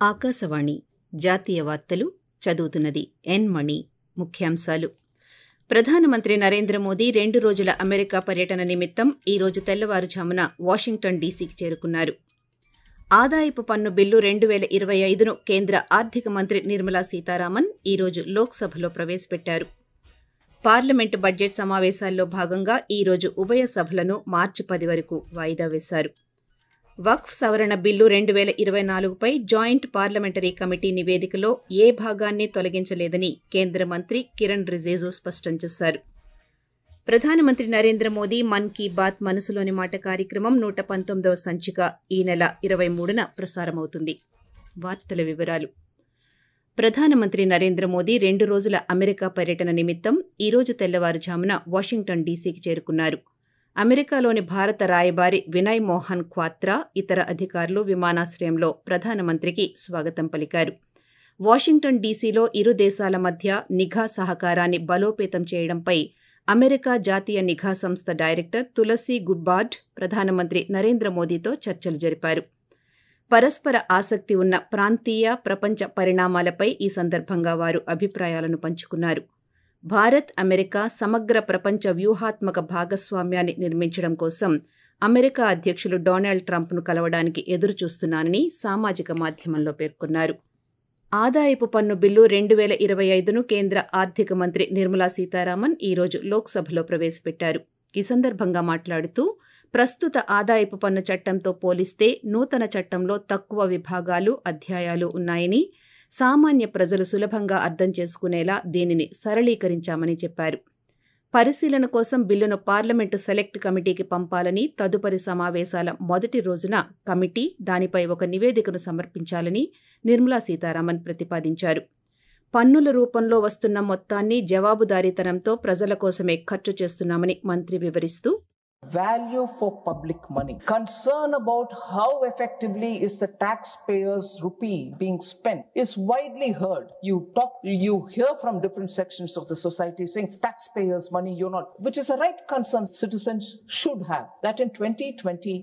ఆకాశవాణి జాతీయ వార్తలు చదువుతున్నది ఎన్ మణి ముఖ్యాంశాలు ప్రధానమంత్రి నరేంద్ర మోదీ రెండు రోజుల అమెరికా పర్యటన నిమిత్తం ఈ రోజు తెల్లవారుఝామున వాషింగ్టన్ డీసీకి చేరుకున్నారు ఆదాయపు పన్ను బిల్లు రెండు వేల ఇరవై ఐదును కేంద్ర ఆర్థిక మంత్రి నిర్మలా సీతారామన్ ఈ రోజు లోక్సభలో ప్రవేశపెట్టారు పార్లమెంటు బడ్జెట్ సమావేశాల్లో భాగంగా ఈ రోజు ఉభయ సభలను మార్చి పది వరకు వాయిదా వేశారు వక్ఫ్ సవరణ బిల్లు రెండు వేల ఇరవై నాలుగుపై జాయింట్ పార్లమెంటరీ కమిటీ నివేదికలో ఏ భాగాన్ని తొలగించలేదని కేంద్ర మంత్రి కిరణ్ రిజిజు స్పష్టం చేశారు ప్రధానమంత్రి నరేంద్ర మోదీ మన్ కీ బాత్ మనసులోని మాట కార్యక్రమం నూట పంతొమ్మిదవ సంచిక ఈ నెల ఇరవై మూడున ప్రసారమవుతుంది వార్తల వివరాలు ప్రధానమంత్రి నరేంద్ర మోదీ రెండు రోజుల అమెరికా పర్యటన నిమిత్తం ఈ రోజు తెల్లవారుఝామున వాషింగ్టన్ డీసీకి చేరుకున్నారు అమెరికాలోని భారత రాయబారి వినయ్ మోహన్ క్వాత్రా ఇతర అధికారులు విమానాశ్రయంలో ప్రధానమంత్రికి స్వాగతం పలికారు వాషింగ్టన్ డీసీలో ఇరు దేశాల మధ్య నిఘా సహకారాన్ని బలోపేతం చేయడంపై అమెరికా జాతీయ నిఘా సంస్థ డైరెక్టర్ తులసి గుడ్బార్డ్ ప్రధానమంత్రి నరేంద్ర మోదీతో చర్చలు జరిపారు పరస్పర ఆసక్తి ఉన్న ప్రాంతీయ ప్రపంచ పరిణామాలపై ఈ సందర్భంగా వారు అభిప్రాయాలను పంచుకున్నారు భారత్ అమెరికా సమగ్ర ప్రపంచ వ్యూహాత్మక భాగస్వామ్యాన్ని నిర్మించడం కోసం అమెరికా అధ్యక్షులు డొనాల్డ్ ట్రంప్ను కలవడానికి ఎదురుచూస్తున్నానని సామాజిక మాధ్యమంలో పేర్కొన్నారు ఆదాయపు పన్ను బిల్లు రెండు వేల ఇరవై ఐదును కేంద్ర ఆర్థిక మంత్రి నిర్మలా సీతారామన్ ఈ రోజు లోక్సభలో ప్రవేశపెట్టారు ఈ సందర్భంగా మాట్లాడుతూ ప్రస్తుత ఆదాయపు పన్ను చట్టంతో పోలిస్తే నూతన చట్టంలో తక్కువ విభాగాలు అధ్యాయాలు ఉన్నాయని సామాన్య ప్రజలు సులభంగా అర్థం చేసుకునేలా దీనిని సరళీకరించామని చెప్పారు పరిశీలన కోసం బిల్లును పార్లమెంటు సెలెక్ట్ కమిటీకి పంపాలని తదుపరి సమావేశాల మొదటి రోజున కమిటీ దానిపై ఒక నివేదికను సమర్పించాలని నిర్మలా సీతారామన్ ప్రతిపాదించారు పన్నుల రూపంలో వస్తున్న మొత్తాన్ని జవాబుదారీతనంతో ప్రజల కోసమే ఖర్చు చేస్తున్నామని మంత్రి వివరిస్తూ value for public money concern about how effectively is the taxpayers rupee being spent is widely heard you talk you hear from different sections of the society saying taxpayers money you're not which is a right concern citizens should have that in 2020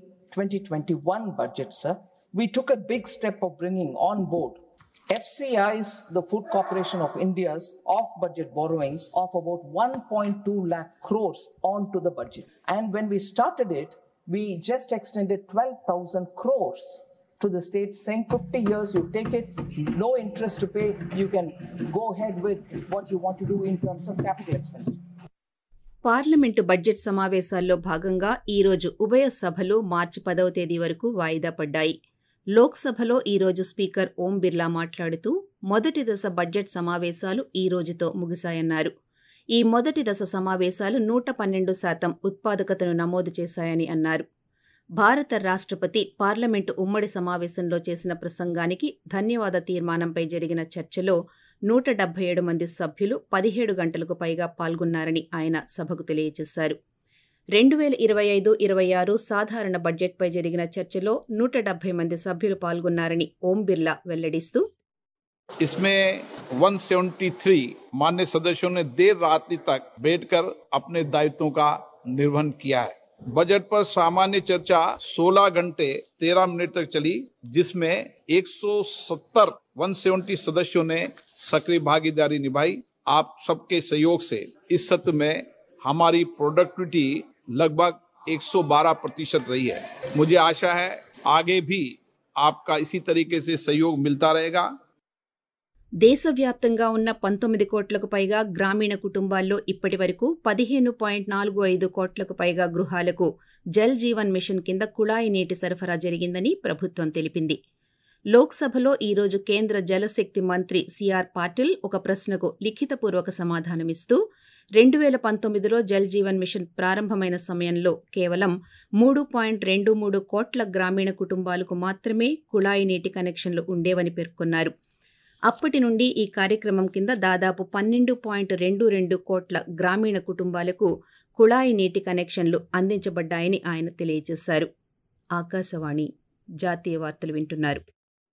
2021 budget sir we took a big step of bringing on board FCI's, the Food Corporation of India's off-budget borrowings of about 1.2 lakh crores onto the budget. And when we started it, we just extended 12,000 crores to the states saying 50 years you take it, no interest to pay, you can go ahead with what you want to do in terms of capital expenditure. Parliament budget సమావేశాల్లో భాగంగా ఈ రోజు ఉభయ సభలు మార్చి పదవ తేదీ వరకు వాయిదా పడ్డాయి లోక్సభలో ఈ రోజు స్పీకర్ ఓం బిర్లా మాట్లాడుతూ మొదటి దశ బడ్జెట్ సమావేశాలు ఈ రోజుతో ముగిశాయన్నారు ఈ మొదటి దశ సమావేశాలు నూట పన్నెండు శాతం ఉత్పాదకతను నమోదు చేశాయని అన్నారు భారత రాష్ట్రపతి పార్లమెంటు ఉమ్మడి సమావేశంలో చేసిన ప్రసంగానికి ధన్యవాద తీర్మానంపై జరిగిన చర్చలో నూట డెబ్బై ఏడు మంది సభ్యులు పదిహేడు గంటలకు పైగా పాల్గొన్నారని ఆయన సభకు తెలియజేశారు రెండు వేల ఇరవై ఐదు ఇరవై ఆరు సాధారణ బడ్జెట్పై జరిగిన చర్చలో నూట డెబ్బై మంది సభ్యులు పాల్గొన్నారని ఓం బిర్లా వెల్లడిస్తూ इसमें 173 मान्य सदस्यों ने देर रात तक बैठकर अपने दायित्वों का निर्वहन किया है बजट पर सामान्य चर्चा 16 घंटे 13 मिनट तक चली जिसमें 170 170 सदस्यों ने सक्रिय भागीदारी निभाई आप सबके सहयोग से इस सत्र में हमारी प्रोडक्टिविटी लगभग 112 प्रतिशत रही है मुझे आशा है आगे भी आपका इसी तरीके से सहयोग मिलता रहेगा దేశవ్యాప్తంగా ఉన్న పంతొమ్మిది కోట్లకు పైగా గ్రామీణ కుటుంబాల్లో ఇప్పటి వరకు పదిహేను పాయింట్ నాలుగు ఐదు కోట్లకు పైగా గృహాలకు జల్ జీవన్ మిషన్ కింద కుళాయి నీటి సరఫరా జరిగిందని ప్రభుత్వం తెలిపింది లోక్సభలో ఈరోజు కేంద్ర జలశక్తి మంత్రి సిఆర్ పాటిల్ ఒక ప్రశ్నకు లిఖితపూర్వక సమాధానమిస్తూ రెండు వేల పంతొమ్మిదిలో జల్ జీవన్ మిషన్ ప్రారంభమైన సమయంలో కేవలం మూడు పాయింట్ రెండు మూడు కోట్ల గ్రామీణ కుటుంబాలకు మాత్రమే కుళాయి నీటి కనెక్షన్లు ఉండేవని పేర్కొన్నారు అప్పటి నుండి ఈ కార్యక్రమం కింద దాదాపు పన్నెండు పాయింట్ రెండు రెండు కోట్ల గ్రామీణ కుటుంబాలకు కుళాయి నీటి కనెక్షన్లు అందించబడ్డాయని ఆయన తెలియజేశారు ఆకాశవాణి జాతీయ వార్తలు వింటున్నారు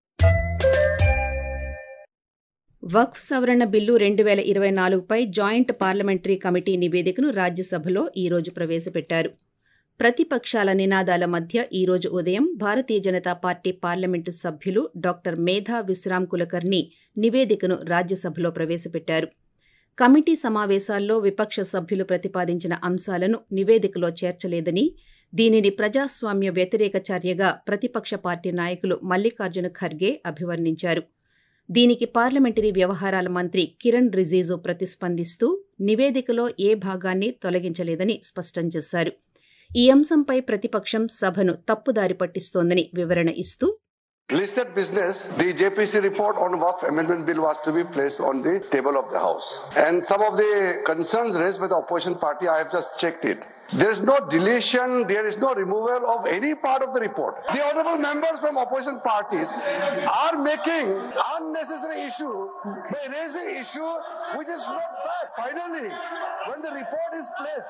వక్ఫ్ సవరణ బిల్లు రెండు వేల ఇరవై నాలుగుపై జాయింట్ పార్లమెంటరీ కమిటీ నివేదికను రాజ్యసభలో ఈ రోజు ప్రవేశపెట్టారు ప్రతిపక్షాల నినాదాల మధ్య ఈ రోజు ఉదయం భారతీయ జనతా పార్టీ పార్లమెంటు సభ్యులు డాక్టర్ మేధా విశ్రామ్ కులకర్ణి నివేదికను రాజ్యసభలో ప్రవేశపెట్టారు కమిటీ సమావేశాల్లో విపక్ష సభ్యులు ప్రతిపాదించిన అంశాలను నివేదికలో చేర్చలేదని దీనిని ప్రజాస్వామ్య వ్యతిరేక చర్యగా ప్రతిపక్ష పార్టీ నాయకులు మల్లికార్జున ఖర్గే అభివర్ణించారు దీనికి పార్లమెంటరీ వ్యవహారాల మంత్రి కిరణ్ రిజిజు ప్రతిస్పందిస్తూ నివేదికలో ఏ భాగాన్ని తొలగించలేదని స్పష్టం చేశారు ఈ అంశంపై ప్రతిపక్షం సభను తప్పుదారి పట్టిస్తోందని వివరణ ఇస్తూ Listed business, the JPC report on Waqf Amendment Bill was to be placed on the table of the House. And some of the concerns raised by the opposition party, I have just checked it. There is no deletion, there is no removal of any part of the report. The honorable members from opposition parties are making unnecessary issue by raising issue which is not fact. Finally, when the report is placed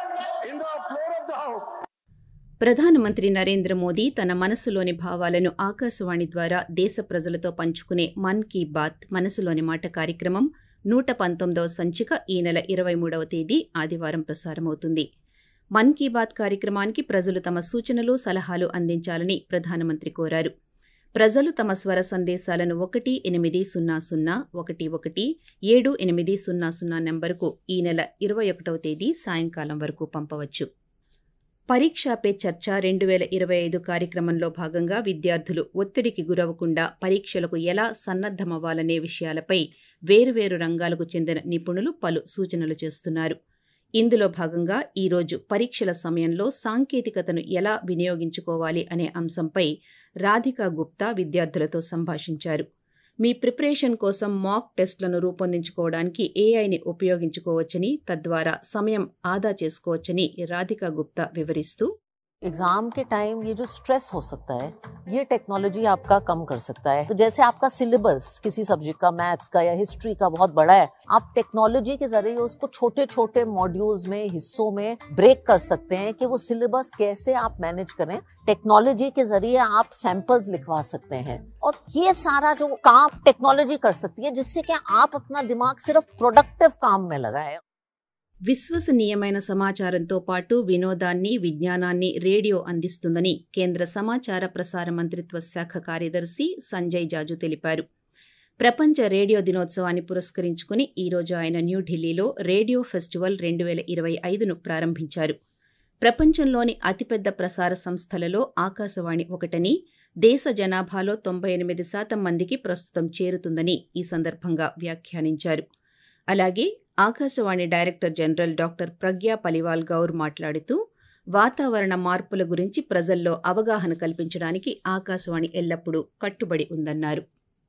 in the floor of the House, ప్రధానమంత్రి నరేంద్ర మోదీ తన మనసులోని భావాలను ఆకాశవాణి ద్వారా దేశ ప్రజలతో పంచుకునే మన్ key bath మనసులోని మాట కార్యక్రమం నూట పంతొమ్మిదవ సంచిక ఈ నెల ఇరవై మూడవ తేదీ ఆదివారం ప్రసారమవుతుంది మన్ కీ బాత్ కార్యక్రమానికి ప్రజలు తమ సూచనలు సలహాలు అందించాలని ప్రధానమంత్రి కోరారు ప్రజలు తమ స్వర సందేశాలను ఒకటి ఎనిమిది సున్నా సున్నా ఒకటి ఒకటి ఏడు ఎనిమిది సున్నా సున్నా నెంబరుకు ఈ నెల ఇరవై ఒకటవ తేదీ సాయంకాలం వరకు పంపవచ్చు పరీక్షా పే చర్చ రెండు వేల ఇరవై ఐదు కార్యక్రమంలో భాగంగా విద్యార్థులు ఒత్తిడికి గురవకుండా పరీక్షలకు ఎలా సన్నద్దమవ్వాలనే విషయాలపై వేరువేరు రంగాలకు చెందిన నిపుణులు పలు సూచనలు చేస్తున్నారు ఇందులో భాగంగా ఈరోజు పరీక్షల సమయంలో సాంకేతికతను ఎలా వినియోగించుకోవాలి అనే అంశంపై రాధికా గుప్తా విద్యార్థులతో సంభాషించారు మీ ప్రిపరేషన్ కోసం మాక్ టెస్ట్లను రూపొందించుకోవడానికి ఏఐని ఉపయోగించుకోవచ్చని తద్వారా సమయం ఆదా చేసుకోవచ్చని రాధికా గుప్తా వివరిస్తూ एग्जाम के टाइम ये जो स्ट्रेस हो सकता है ये टेक्नोलॉजी आपका कम कर सकता है तो जैसे आपका सिलेबस किसी सब्जेक्ट का मैथ्स का या हिस्ट्री का बहुत बड़ा है आप टेक्नोलॉजी के जरिए उसको छोटे छोटे मॉड्यूल्स में हिस्सों में ब्रेक कर सकते हैं कि वो सिलेबस कैसे आप मैनेज करें टेक्नोलॉजी के जरिए आप सैंपल्स लिखवा सकते हैं और ये सारा जो काम टेक्नोलॉजी कर सकती है जिससे कि आप अपना दिमाग सिर्फ प्रोडक्टिव काम में लगाए విశ్వసనీయమైన సమాచారంతో పాటు వినోదాన్ని విజ్ఞానాన్ని రేడియో అందిస్తుందని కేంద్ర సమాచార ప్రసార మంత్రిత్వ శాఖ కార్యదర్శి సంజయ్ జాజు తెలిపారు ప్రపంచ రేడియో దినోత్సవాన్ని పురస్కరించుకుని ఈరోజు ఆయన న్యూఢిల్లీలో రేడియో ఫెస్టివల్ రెండు వేల ఇరవై ఐదును ప్రారంభించారు ప్రపంచంలోని అతిపెద్ద ప్రసార సంస్థలలో ఆకాశవాణి ఒకటని దేశ జనాభాలో తొంభై ఎనిమిది శాతం మందికి ప్రస్తుతం చేరుతుందని ఈ సందర్భంగా వ్యాఖ్యానించారు అలాగే Akashvani director general doctor Pragya Paliwal Gaur మాట్లాడుతూ వాతావరణ మార్పుల గురించి ప్రజల్లో అవగాహన కల్పించడానికి ఆకాశవాణి ఎల్లప్పుడూ కట్టుబడి ఉందన్నారు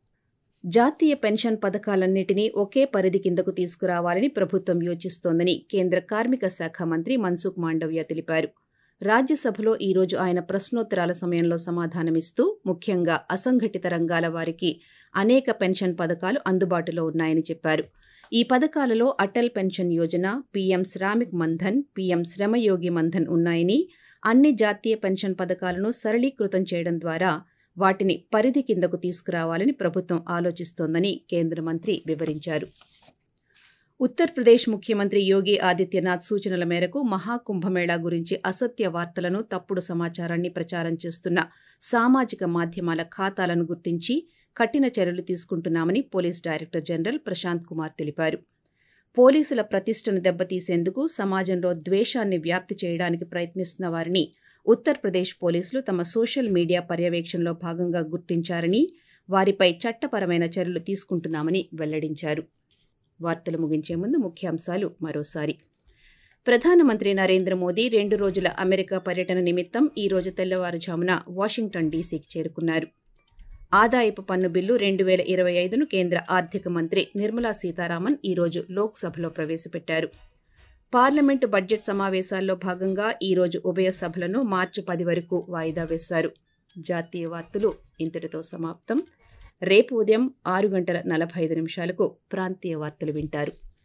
జాతీయ పెన్షన్ పథకాలన్నింటినీ ఒకే పరిధి కిందకు తీసుకురావాలని ప్రభుత్వం యోచిస్తోందని కేంద్ర కార్మిక శాఖ మంత్రి మన్సుఖ్ మాండవ్య తెలిపారు రాజ్యసభలో ఈరోజు ఆయన ప్రశ్నోత్తరాల సమయంలో సమాధానమిస్తూ ముఖ్యంగా అసంఘటిత రంగాల వారికి అనేక పెన్షన్ పథకాలు అందుబాటులో ఉన్నాయని చెప్పారు ఈ పథకాలలో Atal pension Yojana PM Shramik Maandhan PM Shramyogi Maandhan ఉన్నాయని అన్ని జాతీయ పెన్షన్ పథకాలను సరళీకృతం చేయడం ద్వారా వాటిని పరిధి కిందకు తీసుకురావాలని ప్రభుత్వం ఆలోచిస్తోందని కేంద్ర మంత్రి వివరించారు ఉత్తరప్రదేశ్ ముఖ్యమంత్రి యోగి ఆదిత్యనాథ్ సూచనల మేరకు మహాకుంభమేళా గురించి అసత్య వార్తలను తప్పుడు సమాచారాన్ని ప్రచారం చేస్తున్న సామాజిక మాధ్యమాల ఖాతాలను గుర్తించి కఠిన చర్యలు తీసుకుంటున్నామని police director general Prashant Kumar తెలిపారు పోలీసుల ప్రతిష్టను దెబ్బతీసేందుకు సమాజంలో ద్వేషాన్ని వ్యాప్తి చేయడానికి ప్రయత్నిస్తున్న వారిని ఉత్తరప్రదేశ్ పోలీసులు తమ సోషల్ మీడియా పర్యవేక్షణలో భాగంగా గుర్తించారని వారిపై చట్టపరమైన చర్యలు తీసుకుంటున్నామని వెల్లడించారు వార్తలు ముగించే ముందు ముఖ్యాంశాలు మరోసారి ప్రధానమంత్రి నరేంద్ర మోదీ రెండు రోజుల అమెరికా పర్యటన నిమిత్తం ఈ రోజు తెల్లవారుజామున వాషింగ్టన్ డీసీకి చేరుకున్నారు ఆదాయపు పన్ను బిల్లు రెండు వేల ఇరవై ఐదును కేంద్ర ఆర్థిక మంత్రి నిర్మలా సీతారామన్ ఈరోజు లోక్సభలో ప్రవేశపెట్టారు పార్లమెంటు బడ్జెట్ సమావేశాల్లో భాగంగా ఈరోజు ఉభయ సభలను మార్చి పది వరకు వాయిదా వేశారు జాతీయ వార్తలు ఇంతటితో సమాప్తం రేపు ఉదయం ఆరు గంటల నలభై ఐదు నిమిషాలకు ప్రాంతీయ వార్తలు వింటారు